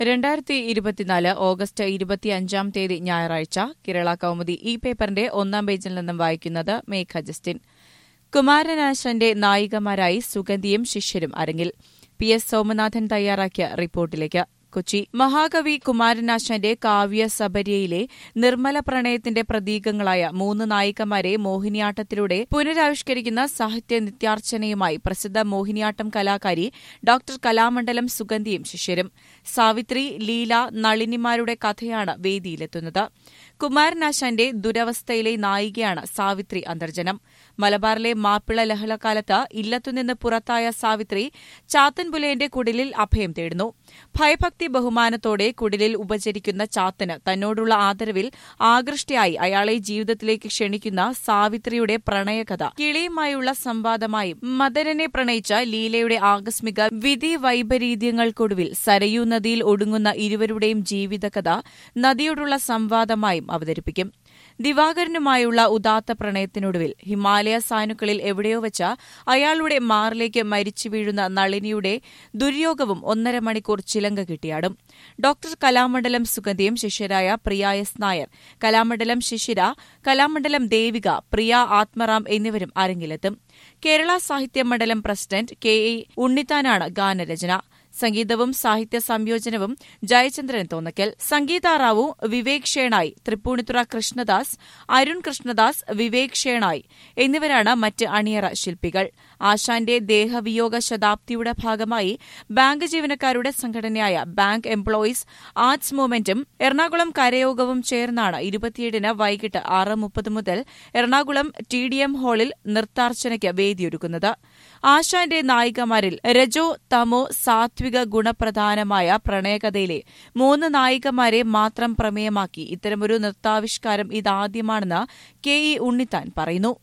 രണ്ടായിരത്തി ഇരുപത്തിനാല് ഓഗസ്റ്റ് ഇരുപത്തിയഞ്ചാം തീയതി ഞായറാഴ്ച കേരള കൌമുദി ഈ പേപ്പറിന്റെ ഒന്നാം പേജിൽ നിന്നും വായിക്കുന്നത് മേഘ ജസ്റ്റിൻ കുമാരനാശന്റെ നായികമാരായി സുഗന്ധിയും ശിഷ്യരും അരങ്ങിൽ പി എസ് സോമനാഥൻ തയ്യാറാക്കിയ റിപ്പോർട്ടിലേക്ക് കൊച്ചി മഹാകവി കുമാരനാശാന്റെ കാവ്യ സബരിയയിലെ നിർമ്മല പ്രണയത്തിന്റെ പ്രതീകങ്ങളായ മൂന്ന് നായികമാരെ മോഹിനിയാട്ടത്തിലൂടെ പുനരാവിഷ്കരിക്കുന്ന സാഹിത്യ നിത്യാർച്ചനയുമായി പ്രസിദ്ധ മോഹിനിയാട്ടം കലാകാരി ഡോക്ടർ കലാമണ്ഡലം സുഗന്ധിയും ശിഷ്യരും സാവിത്രി ലീല നളിനിമാരുടെ കഥയാണ് വേദിയിലെത്തുന്നത് കുമാരനാശാന്റെ ദുരവസ്ഥയിലെ നായികയാണ് സാവിത്രി അന്തർജനം മലബാറിലെ മാപ്പിള ലഹളക്കാലത്ത് ഇല്ലത്തുനിന്ന് പുറത്തായ സാവിത്രി ചാത്തൻപുലയന്റെ കുടിലിൽ അഭയം തേടുന്നു ഭയഭക്തി ബഹുമാനത്തോടെ കുടിലിൽ ഉപചരിക്കുന്ന ചാത്തന് തന്നോടുള്ള ആദരവിൽ ആകൃഷ്ടയായി അയാളെ ജീവിതത്തിലേക്ക് ക്ഷണിക്കുന്ന സാവിത്രിയുടെ പ്രണയകഥ കിളിയുമായുള്ള സംവാദമായും മദരനെ പ്രണയിച്ച ലീലയുടെ ആകസ്മിക വിധി വൈപരീത്യങ്ങൾക്കൊടുവിൽ സരയൂ നദിയിൽ ഒടുങ്ങുന്ന ഇരുവരുടെയും ജീവിതകഥ നദിയോടുള്ള സംവാദമായും അവതരിപ്പിക്കും ദിവാകരനുമായുള്ള ഉദാത്ത പ്രണയത്തിനൊടുവിൽ ഹിമാലയ സാനുക്കളിൽ എവിടെയോ വെച്ച അയാളുടെ മാറിലേക്ക് മരിച്ചു വീഴുന്ന നളിനിയുടെ ദുര്യോഗവും ഒന്നര മണിക്കൂർ ചിലങ്ക കിട്ടിയാടും ഡോക്ടർ കലാമണ്ഡലം സുഗന്ധിയും ശിഷ്യരായ പ്രിയ എസ് നായർ കലാമണ്ഡലം ശിശിര കലാമണ്ഡലം ദേവിക പ്രിയ ആത്മറാം എന്നിവരും അരങ്ങിലെത്തും കേരള സാഹിത്യ മണ്ഡലം പ്രസിഡന്റ് കെ എ ഉണ്ണിത്താനാണ് ഗാനരചന സംഗീതവും സാഹിത്യ സംയോജനവും ജയചന്ദ്രൻ തോന്നക്കൽ സംഗീതാറാവു വിവേക് ഷേണായി തൃപ്പൂണിത്തുറ കൃഷ്ണദാസ് അരുൺ കൃഷ്ണദാസ് വിവേക് ഷേണായി എന്നിവരാണ് മറ്റ് അണിയറ ശില്പികൾ ആശാന്റെ ദേഹവിയോഗ ശതാബ്ദിയുടെ ഭാഗമായി ബാങ്ക് ജീവനക്കാരുടെ സംഘടനയായ ബാങ്ക് എംപ്ലോയീസ് ആർട്സ് മൂവ്മെന്റും എറണാകുളം കരയോഗവും ചേർന്നാണ് ഇരുപത്തിയേഴിന് വൈകിട്ട് ആറ് മുപ്പത് മുതൽ എറണാകുളം ടി ഡി എം ഹാളിൽ നൃത്താർച്ചനയ്ക്ക് വേദിയൊരുക്കുന്നത് ആശാന്റെ നായികമാരിൽ രജോ തമോ സാത്വിക ഗുണപ്രധാനമായ പ്രണയകഥയിലെ മൂന്ന് നായികമാരെ മാത്രം പ്രമേയമാക്കി ഇത്തരമൊരു നൃത്താവിഷ്കാരം ഇതാദ്യമാണെന്ന് കെ ഇ ഉണ്ണിത്താൻ പറയുന്നു